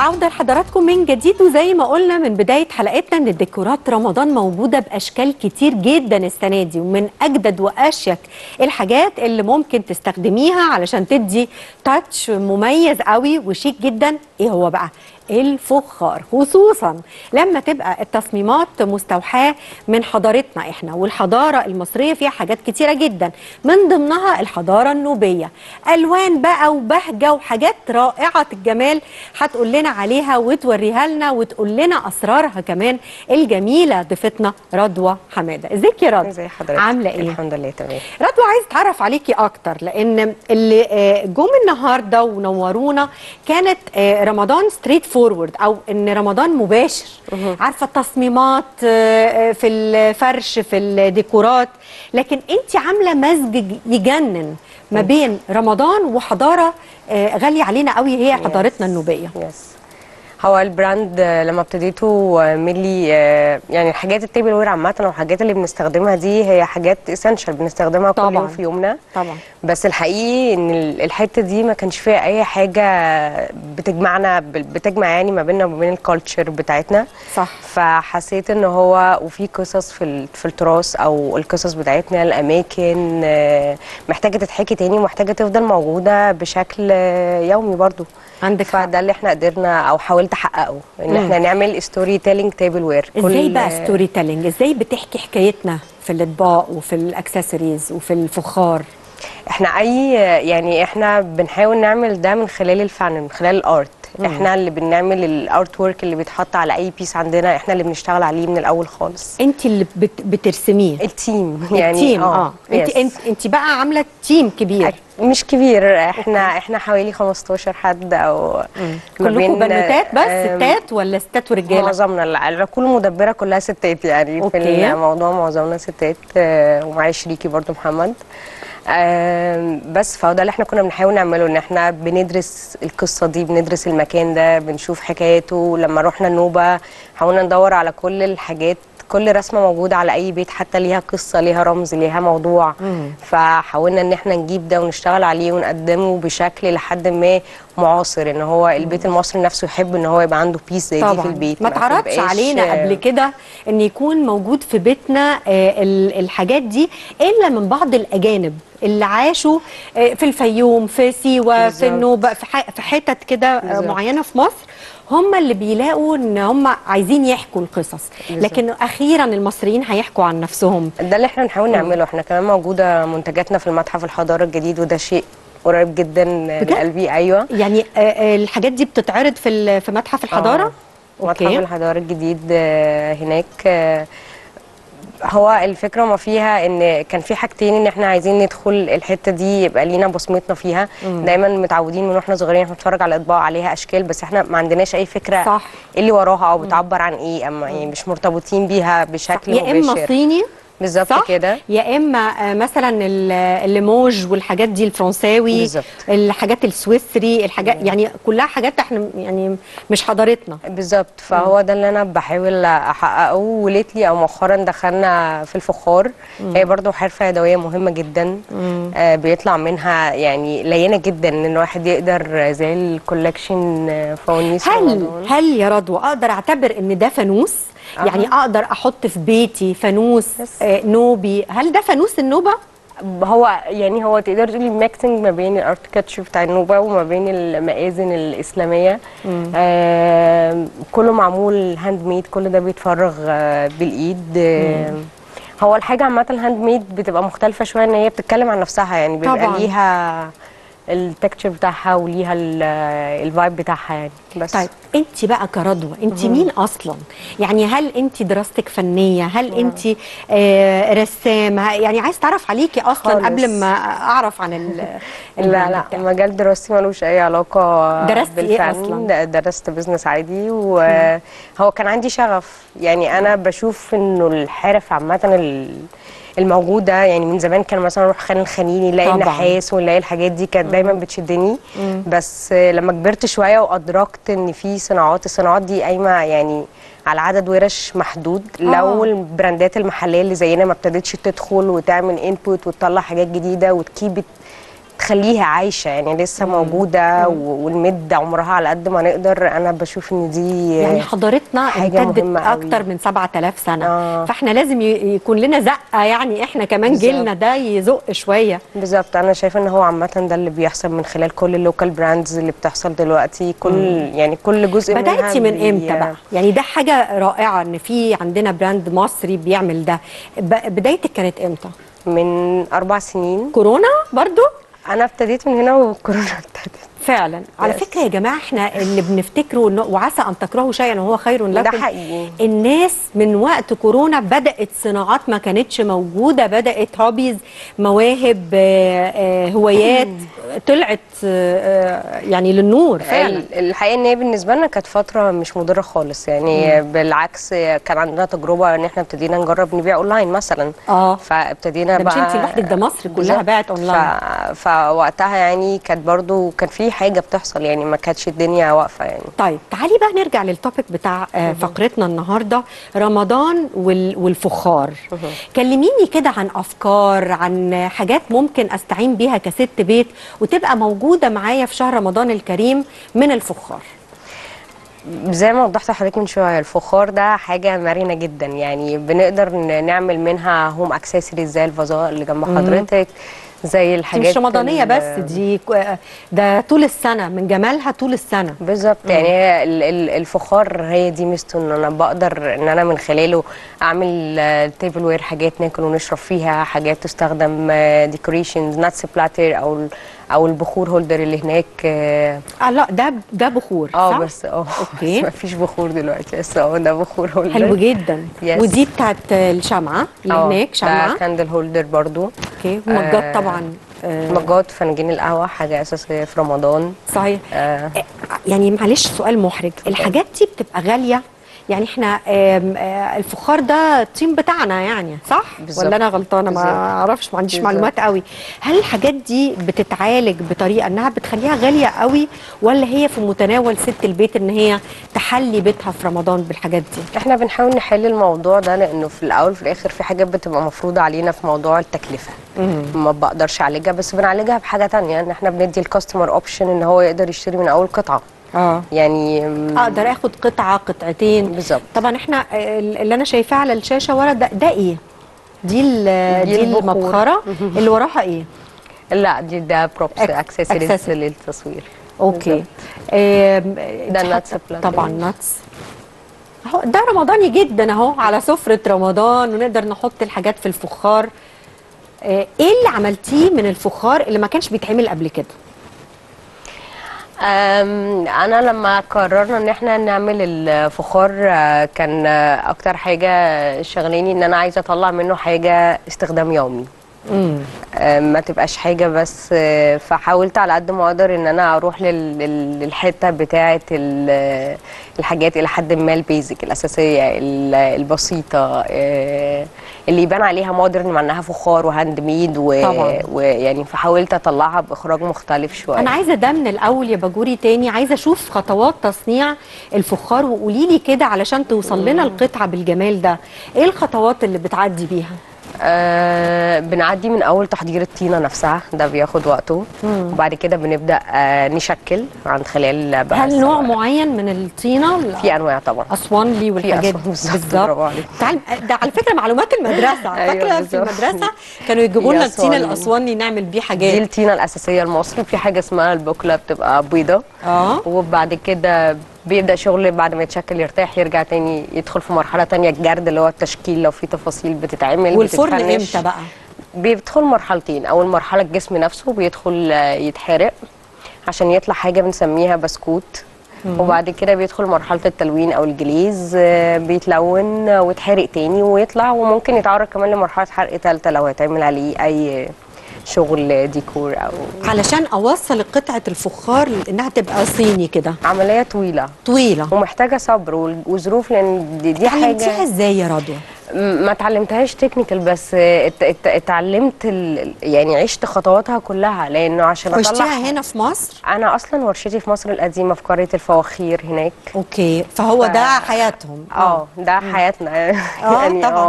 عودة لحضراتكم من جديد وزي ما قلنا من بداية حلقتنا ان ديكورات رمضان موجودة بأشكال كتير جدا السنة دي ومن أجدد وأشيك الحاجات اللي ممكن تستخدميها علشان تدي تاتش مميز قوي وشيك جدا ايه هو بقى الفخار خصوصا لما تبقى التصميمات مستوحاة من حضارتنا احنا والحضارة المصرية فيها حاجات كتيرة جدا من ضمنها الحضارة النوبية ألوان بقى وبهجة وحاجات رائعة الجمال هتقول لنا عليها وتوريها لنا وتقول لنا أسرارها كمان الجميلة ضيفتنا رضوى حمادة ازيك يا رضوى ازي حضرتك عاملة ايه الحمد لله تمام رضوى عايز اتعرف عليكي اكتر لان اللي آه، جم النهارده ونورونا كانت آه، رمضان ستريت فورورد او ان رمضان مباشر عارفه التصميمات آه، آه، في الفرش في الديكورات لكن انت عامله مزج ج- يجنن ما بين رمضان وحضاره آه، غاليه علينا قوي هي حضارتنا النوبيه يس هو البراند آه، لما ابتديته آه، ملي آه، يعني الحاجات التيبل وير عامه والحاجات اللي بنستخدمها دي هي حاجات اسينشال بنستخدمها كل طبعاً. يوم في يومنا طبعا بس الحقيقي ان ال- الحته دي ما كانش فيها اي حاجه بتجمعنا بال- بتجمع يعني ما بيننا وما بين الكالتشر بتاعتنا صح فحسيت ان هو وفي قصص في ال- في التراث او القصص بتاعتنا الاماكن آه، محتاجه تتحكي تاني ومحتاجه تفضل موجوده بشكل آه، يومي برضو عندك حق فده اللي احنا قدرنا او حاولت احققه ان احنا نعمل ستوري تيلينج تيبل وير ازاي بقى ستوري تيلينج ازاي بتحكي حكايتنا في الاطباق وفي الاكسسوارز وفي الفخار احنا اي يعني احنا بنحاول نعمل ده من خلال الفن من خلال الارت احنا اللي بنعمل الارت وورك اللي بيتحط على اي بيس عندنا احنا اللي بنشتغل عليه من الاول خالص انت اللي بت بترسميه التيم يعني التيم اه انت yes. انت انت بقى عامله تيم كبير مش كبير احنا احنا حوالي 15 حد او ما كلكم بين- بنوتات بس آم، ستات ولا ستات ورجاله معظمنا لا، العقول المدبره كلها ستات يعني أوكي. في الموضوع معظمنا ستات آه، ومعايا شريكي برضو محمد آم، بس فهو ده اللي احنا كنا بنحاول نعمله ان احنا بندرس القصه دي بندرس المكان ده بنشوف حكاياته لما رحنا النوبه حاولنا ندور على كل الحاجات كل رسمه موجوده على اي بيت حتى ليها قصه ليها رمز ليها موضوع فحاولنا ان احنا نجيب ده ونشتغل عليه ونقدمه بشكل لحد ما معاصر ان هو البيت المصري نفسه يحب ان هو يبقى عنده بيس زي دي في طبعا البيت ما اتعرضش تبقاش- علينا قبل كده ان يكون موجود في بيتنا آه، ال- الحاجات دي الا من بعض الاجانب اللي عاشوا آه، في الفيوم في سيوه في بالظبط. النوبه في ح- في حتت كده آه، بالظبط. معينه في مصر هم اللي بيلاقوا ان هم عايزين يحكوا القصص بالظبط. لكن اخيرا المصريين هيحكوا عن نفسهم ده اللي احنا بنحاول نعمله احنا كمان موجوده منتجاتنا في المتحف الحضاره الجديد وده شيء قريب جدا لقلبي ايوه يعني آه، آه، الحاجات دي بتتعرض في ال- في متحف الحضاره آه. متحف الحضاره الجديد آه، هناك آه، هو الفكره ما فيها ان كان في حاجتين ان احنا عايزين ندخل الحته دي يبقى لينا بصمتنا فيها دايما متعودين من واحنا صغيرين احنا بنتفرج على اطباق عليها اشكال بس احنا ما عندناش اي فكره صح. ايه اللي وراها او بتعبر عن ايه اما يعني مش مرتبطين بيها بشكل يا اما مباشر صيني بالظبط صح كده يا اما آه، مثلا ال- الليموج والحاجات دي الفرنساوي بالظبط. الحاجات السويسري الحاجات يعني كلها حاجات احنا يعني مش حضارتنا بالظبط فهو ده اللي انا بحاول احققه وليتلي او مؤخرا دخلنا في الفخار هي برضو حرفه يدويه مهمه جدا آه بيطلع منها يعني لينه جدا ان الواحد يقدر زي الكولكشن آه، فوانيس هل رمضان. هل يا رضوى اقدر اعتبر ان ده فانوس أها. يعني اقدر احط في بيتي فانوس بس. آه نوبي هل ده فانوس النوبه هو يعني هو تقدر تقولي ميكسنج ما بين الاركتكتشر بتاع النوبه وما بين المآذن الاسلاميه آه كله معمول هاند ميد كل ده بيتفرغ آه بالايد آه هو الحاجه عامه الهاند ميد بتبقى مختلفه شويه ان هي بتتكلم عن نفسها يعني بيبقى طبعاً. ليها التكتشر بتاعها وليها الفايب بتاعها يعني بس طيب انت بقى كرضوى انت مين اصلا يعني هل انت دراستك فنيه هل انت آه رسامه يعني عايز تعرف عليكي اصلا خالص. قبل ما اعرف عن ال لا المهنة لا بتاعك. مجال دراستي ملوش اي علاقه درستي إيه بالفن أصلاً؟ درست بزنس عادي وهو كان عندي شغف يعني انا بشوف انه الحرف عامه ال- الموجوده يعني من زمان كان مثلا اروح خان الخنيني نلاقي طبعاً. النحاس ونلاقي الحاجات دي كانت دايما بتشدني بس لما كبرت شويه وادركت ان في صناعات الصناعات دي قايمه يعني على عدد ورش محدود لو آه. البراندات المحليه اللي زينا ما ابتدتش تدخل وتعمل انبوت وتطلع حاجات جديده وتكيب تخليها عايشه يعني لسه موجوده و- ونمد عمرها على قد ما نقدر انا بشوف ان دي يعني حضارتنا حاجة امتدت مهمة قوي. اكتر من 7000 سنه آه. فاحنا لازم ي- يكون لنا زقه يعني احنا كمان بالظبط. جيلنا ده يزق شويه بالظبط انا شايفه ان هو عامه ده اللي بيحصل من خلال كل اللوكال براندز اللي بتحصل دلوقتي كل يعني كل جزء منها بدأتي من بي- امتى بقى؟ يعني ده حاجة رائعة ان في عندنا براند مصري بيعمل ده ب- بدايتك كانت امتى؟ من اربع سنين كورونا برضو؟ انا ابتديت من هنا وكورونا ابتدت فعلا على Yes. فكرة يا جماعة احنا اللي بنفتكره إنه- وعسى ان تكرهوا شيئا وهو خير ده لكم حقيقي. الناس من وقت كورونا بدأت صناعات ما كانتش موجودة بدأت هوبيز مواهب آه، آه، هوايات طلعت آه، يعني للنور فعلا ال- الحقيقه ان هي بالنسبه لنا كانت فتره مش مضره خالص يعني بالعكس كان عندنا تجربه ان احنا ابتدينا نجرب نبيع اونلاين مثلا اه فابتدينا ده مش بقى انت لوحدك ده مصر كلها بالظبط. باعت اونلاين ف... فوقتها يعني كانت برضو كان في حاجه بتحصل يعني ما كانتش الدنيا واقفه يعني طيب تعالي بقى نرجع للتوبيك بتاع آه، فقرتنا النهارده رمضان وال- والفخار كلميني كده عن افكار عن حاجات ممكن استعين بيها كست بيت وتبقى موجوده معايا في شهر رمضان الكريم من الفخار زي ما وضحت لحضرتك من شويه الفخار ده حاجه مرنه جدا يعني بنقدر ن- نعمل منها هوم اكسسوارز زي الفازات اللي جنب حضرتك زي دي الحاجات مش رمضانيه ال- بس دي ك- ده طول السنه من جمالها طول السنه بالظبط يعني هي ال- ال- الفخار هي دي ميزته ان انا بقدر ان انا من خلاله اعمل تيبل وير حاجات ناكل ونشرب فيها حاجات تستخدم ديكوريشنز ناتس بلاتر او ال- او البخور هولدر اللي هناك اه اه لا ده ده بخور آه، صح؟ بس اه أوكي. بس مفيش بخور دلوقتي بس اه ده بخور هولدر حلو جدا Yes. ودي بتاعت الشمعه اللي آه، هناك ده شمعه كاندل هولدر برضو اوكي ومجات آه، طبعا آه، مجات فناجين القهوه حاجه اساسيه في رمضان صحيح آه. يعني معلش سؤال محرج الحاجات دي بتبقى غاليه يعني احنا آم، آه، الفخار ده الطين بتاعنا يعني صح بالظبط. ولا انا غلطانه ما بالظبط. اعرفش ما عنديش بالظبط. معلومات قوي هل الحاجات دي بتتعالج بطريقه انها بتخليها غاليه قوي ولا هي في متناول ست البيت ان هي تحلي بيتها في رمضان بالحاجات دي احنا بنحاول نحل الموضوع ده لانه في الاول وفي الاخر في حاجات بتبقى مفروضه علينا في موضوع التكلفه ما بقدرش اعالجها بس بنعالجها بحاجه تانية ان احنا بندي الكاستمر اوبشن ان هو يقدر يشتري من اول قطعه اه يعني م، اقدر اخد قطعه قطعتين بالظبط. طبعا احنا آه، اللي انا شايفاه على الشاشه ورا ده, ده ايه دي ال- دي دي البخور. المبخره اللي وراها ايه لا دي ده بروبس أك- اكسسوارز accessory. للتصوير اوكي بالظبط. آم، ده دي nuts حتى- platter. طبعا ناتس اهو ده رمضاني جدا اهو على سفره رمضان ونقدر نحط الحاجات في الفخار آه، ايه اللي عملتيه من الفخار اللي ما كانش بيتعمل قبل كده أم، انا لما قررنا ان احنا نعمل الفخار آه، كان آه، اكتر حاجه شغلاني ان انا عايزه اطلع منه حاجه استخدام يومي امم آه، ما تبقاش حاجه بس آه، فحاولت على قد ما اقدر ان انا اروح لل- لل- للحته بتاعه ال- الحاجات الى حد ما البيزك الاساسيه ال- البسيطه آه، اللي يبان عليها مودرن مع انها فخار وهاند ميد طبعاً. ويعني فحاولت اطلعها باخراج مختلف شويه انا عايزه ده من الاول يا باجوري تاني عايزه اشوف خطوات تصنيع الفخار وقولي لي كده علشان توصل لنا القطعه بالجمال ده ايه الخطوات اللي بتعدي بيها آه بنعدي من اول تحضير الطينه نفسها ده بياخد وقته وبعد كده بنبدا آه نشكل عن خلال بقى هل نوع السواق. معين من الطينه في انواع طبعا اسوانلي والحاجات أسوان بالظبط، برافو عليك. تعال ده على فكره معلومات المدرسه أيوة فاكره في بالظبط. المدرسه كانوا يجيبوا لنا يا الطين أسوانلي. الاسواني نعمل بيه دي حاجات الطينه الاساسيه المصري في حاجه اسمها البوكله بتبقى بيضه اه وبعد كده بيبدا شغل بعد ما يتشكل يرتاح يرجع تاني يدخل في مرحله تانية الجرد اللي هو التشكيل لو في تفاصيل بتتعمل والفرن بتتفنش. امتى بقى بيدخل مرحلتين اول مرحله الجسم نفسه بيدخل آه، يتحرق عشان يطلع حاجه بنسميها بسكوت وبعد كده بيدخل مرحله التلوين او الجليز آه، بيتلون آه، ويتحرق تاني ويطلع وممكن يتعرض كمان لمرحله حرق ثالثه لو هيتعمل عليه اي شغل ديكور او علشان اوصل قطعه الفخار انها تبقى صيني كده عمليه طويله طويله ومحتاجه صبر وال- وظروف لان دي, دي اتعلمتيها حاجه ازاي يا رضوى م- ما اتعلمتهاش تكنيكال بس ات- ات- اتعلمت ال- يعني عشت خطواتها كلها لانه عشان اطلع عشتيها هنا في مصر انا اصلا ورشتي في مصر القديمه في قريه الفواخير هناك اوكي فهو ف- ده حياتهم اه ده حياتنا آه، يعني طبعاً. اه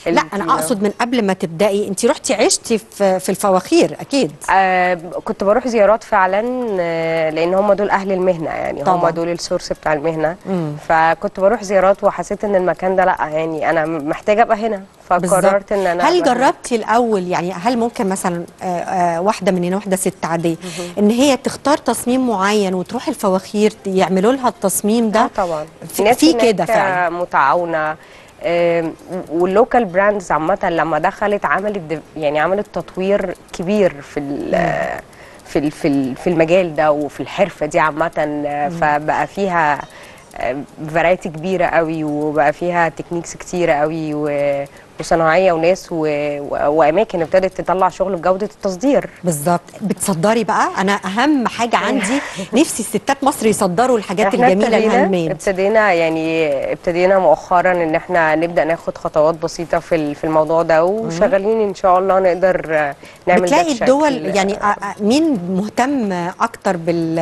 لا انتي- انا اقصد من قبل ما تبداي انت رحتي عشتي في في الفواخير اكيد آه كنت بروح زيارات فعلا آه لان هم دول اهل المهنه يعني هم طبعاً. دول السورس بتاع المهنه فكنت بروح زيارات وحسيت ان المكان ده لا يعني انا محتاجه ابقى هنا فقررت ان انا هل أبقى هنا. جربتي الاول يعني هل ممكن مثلا آه، آه، واحده مننا واحده ست عاديه ان هي تختار تصميم معين وتروح الفواخير يعملوا لها التصميم اه ده طبعا في- ناس في هناك كده فعلا. متعاونه آم، واللوكال براندز عامه لما دخلت عملت دف- يعني عملت تطوير كبير في ال- في ال- في ال- في المجال ده وفي الحرفه دي عامه آه، فبقى فيها فرايتي كبيره قوي وبقى فيها تكنيكس كتيره قوي و- وصناعيه وناس و... و... واماكن ابتدت تطلع شغل بجوده التصدير بالظبط بتصدري بقى انا اهم حاجه عندي نفسي الستات مصر يصدروا الحاجات احنا الجميله ابتدينا الهاند ميد ابتدينا يعني ابتدينا مؤخرا ان احنا نبدا ناخد خطوات بسيطه في ال- في الموضوع ده وشغالين ان شاء الله نقدر آه، نعمل ده بتلاقي بشكل- الدول يعني آه، آه، مين مهتم اكتر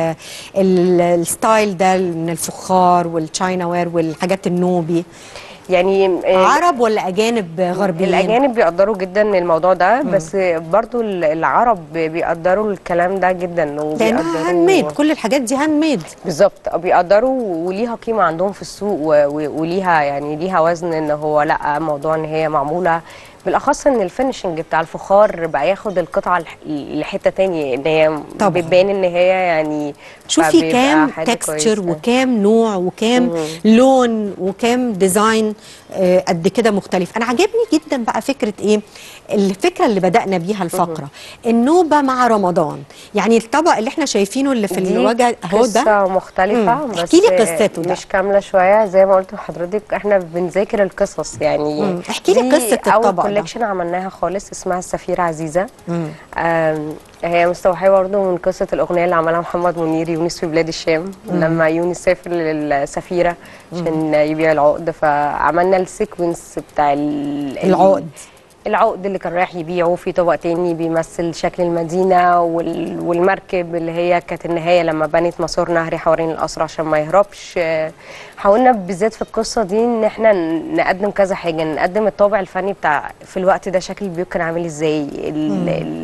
بالستايل ده من الفخار والتشاينا وير والحاجات النوبي يعني آه، عرب ولا اجانب غربيين الاجانب بيقدروا جدا الموضوع ده بس برضو ال- العرب بيقدروا الكلام ده جدا لانها وبيقدروا هاند ميد كل الحاجات دي هاند ميد بالظبط بيقدروا وليها قيمه عندهم في السوق و- و- وليها يعني ليها وزن ان هو لا موضوع ان هي معموله بالاخص ان الفينشنج بتاع الفخار بقى ياخد القطعه لح- لحته تانية ان هي طبعاً. بتبان ان هي يعني شوفي فبيبقى كام حاجة تكستشر كويسة. وكام نوع وكام لون وكام ديزاين آه، قد كده مختلف انا عجبني جدا بقى فكره ايه الفكره اللي بدانا بيها الفقره النوبه مع رمضان يعني الطبق اللي احنا شايفينه اللي في دي الوجه اهو ده قصة مختلفة مم. بس احكي لي قصته ده. مش كاملة شوية زي ما قلت لحضرتك احنا بنذاكر القصص يعني مم. احكي لي دي قصة الطبق أول ده. كوليكشن عملناها خالص اسمها السفيرة عزيزة مم. آم، هي مستوحية برضه من قصة الأغنية اللي عملها محمد منير يونس في بلاد الشام لما يونس سافر للسفيرة عشان يبيع العقد فعملنا السيكونس بتاع ال- ال- العقد. العقد اللي كان رايح يبيعه في طبق تاني بيمثل شكل المدينة وال- والمركب اللي هي كانت النهاية لما بنت مسار نهري حوالين القصر عشان ما يهربش آه، حاولنا بالذات في القصة دي ان احنا ن- نقدم كذا حاجة نقدم الطابع الفني بتاع في الوقت ده شكل البيوت كان عامل ازاي ال ال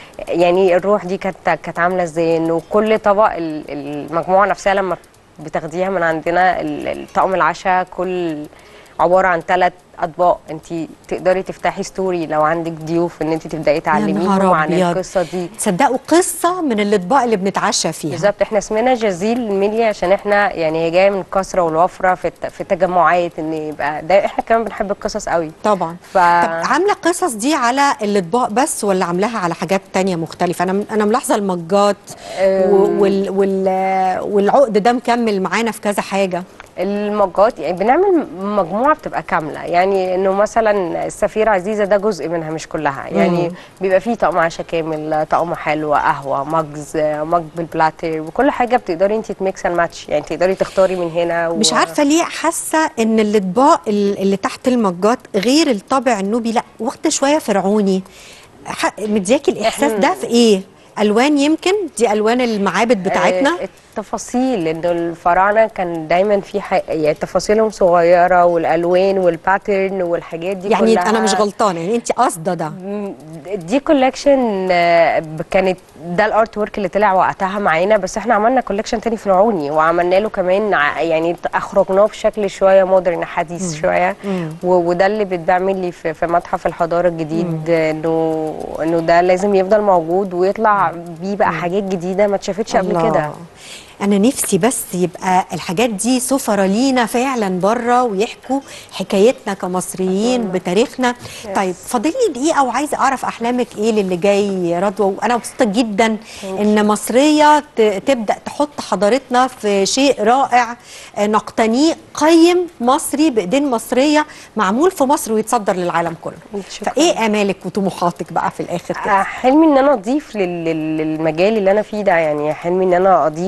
يعني الروح دي كانت كانت عاملة ازاي انه كل طبق ال- المجموعة نفسها لما بتاخديها من عندنا ال- الطقم العشاء كل عباره عن ثلاث اطباق انت تقدري تفتحي ستوري لو عندك ضيوف ان انت تبداي تعلميهم نهار عن أبيض. القصه دي تصدقوا قصه من الاطباق اللي بنتعشى فيها بالظبط احنا اسمنا جزيل ميليا عشان احنا يعني هي جايه من الكثره والوفره في الت- في التجمعات ان يبقى ده احنا كمان بنحب القصص قوي طبعا ف- طب عامله القصص دي على الاطباق بس ولا عاملاها على حاجات تانية مختلفه انا انا ملاحظه المجات و- وال وال والعقد ده مكمل معانا في كذا حاجه المجات يعني بنعمل مجموعه بتبقى كامله يعني انه مثلا السفيره عزيزه ده جزء منها مش كلها يعني مم. بيبقى فيه طقم عشاء كامل طقم حلوه قهوه مجز مج بالبلاتر وكل حاجه بتقدري انت تميكس اند ماتش يعني تقدري تختاري من هنا و... مش عارفه ليه حاسه ان الاطباق ال- اللي تحت المجات غير الطابع النوبي لا واخده شويه فرعوني ح- مدياكي الاحساس إحنا- ده في ايه الوان يمكن دي الوان المعابد بتاعتنا آه، التفاصيل انه الفراعنه كان دايما في ح... يعني تفاصيلهم صغيره والالوان والباترن والحاجات دي يعني كلها انا مش غلطانه يعني انت قاصده ده م- دي كولكشن كانت ده الارت ورك اللي طلع وقتها معانا بس احنا عملنا كولكشن تاني في العوني وعملنا له كمان ع- يعني اخرجناه بشكل شويه مودرن حديث شويه و- وده اللي بيتعمل لي في, في متحف الحضاره الجديد انه انه ده لازم يفضل موجود ويطلع بيه بقى حاجات جديده ما اتشافتش قبل الله. كده انا نفسي بس يبقى الحاجات دي سفرة لينا فعلا بره ويحكوا حكايتنا كمصريين بتاريخنا طيب فاضل لي دقيقه وعايزه اعرف احلامك ايه للي جاي يا رضوى وانا مبسوطه جدا ان مصريه ت- تبدا تحط حضارتنا في شيء رائع آه، نقتنيه قيم مصري بايدين مصريه معمول في مصر ويتصدر للعالم كله شكراً. فايه امالك وطموحاتك بقى في الاخر كده آه، حلمي ان انا اضيف لل- لل- للمجال اللي انا فيه ده يعني حلمي ان انا اضيف لل-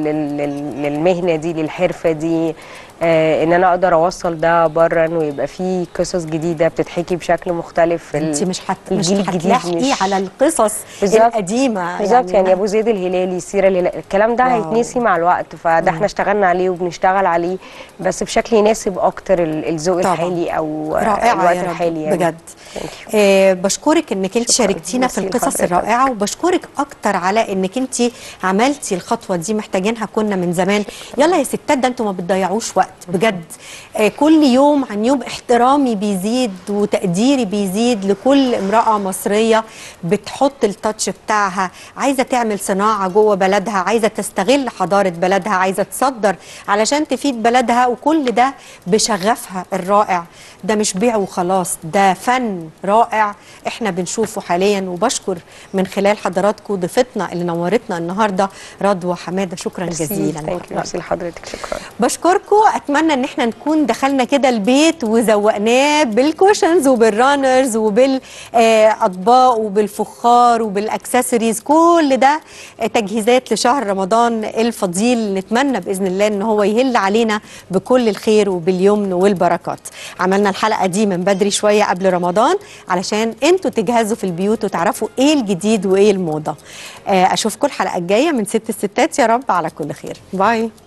لل- لل- للمهنه دي للحرفه دي آه ان انا اقدر اوصل ده بره ويبقى فيه قصص جديده بتتحكي بشكل مختلف في انت ال- مش هت... مش الجيل الجديد هتلاحقي مش- على القصص بالظبط. القديمه بالظبط يعني أنا- ابو زيد الهلالي السيره الهلالية الكلام ده واو. هيتنسي مع الوقت فده احنا اشتغلنا عليه وبنشتغل عليه بس بشكل يناسب اكتر ال- الذوق طبعاً. الحالي او رائعة الوقت يا رب الحالي يعني بجد Thank you. آه بشكرك انك انت شكراً. شاركتينا في ميرسي القصص لحضرتك. الرائعه وبشكرك اكتر على انك انت عملتي الخطوه دي محتاجينها كنا من زمان يلا يا ستات ده انتوا ما بتضيعوش وقت بجد آه كل يوم عن يوم احترامي بيزيد وتقديري بيزيد لكل امراه مصريه بتحط التاتش بتاعها عايزه تعمل صناعه جوه بلدها عايزه تستغل حضاره بلدها عايزه تصدر علشان تفيد بلدها وكل ده بشغفها الرائع ده مش بيع وخلاص ده فن رائع احنا بنشوفه حاليا وبشكر من خلال حضراتكم ضيفتنا اللي نورتنا النهارده رضوى حماده شكرا ميرسي. جزيلا Thank you. ميرسي لحضرتك شكرا بشكركم اتمنى ان احنا نكون دخلنا كده البيت وزوقناه بالكوشنز وبالرانرز وبالاطباق وبالفخار وبالاكسسوارز كل ده آه، تجهيزات لشهر رمضان الفضيل نتمنى باذن الله ان هو يهل علينا بكل الخير وباليمن والبركات عملنا الحلقه دي من بدري شويه قبل رمضان علشان انتوا تجهزوا في البيوت وتعرفوا ايه الجديد وايه الموضه آه، اشوفكم الحلقه الجايه من ست الستات يا رب على كل خير باي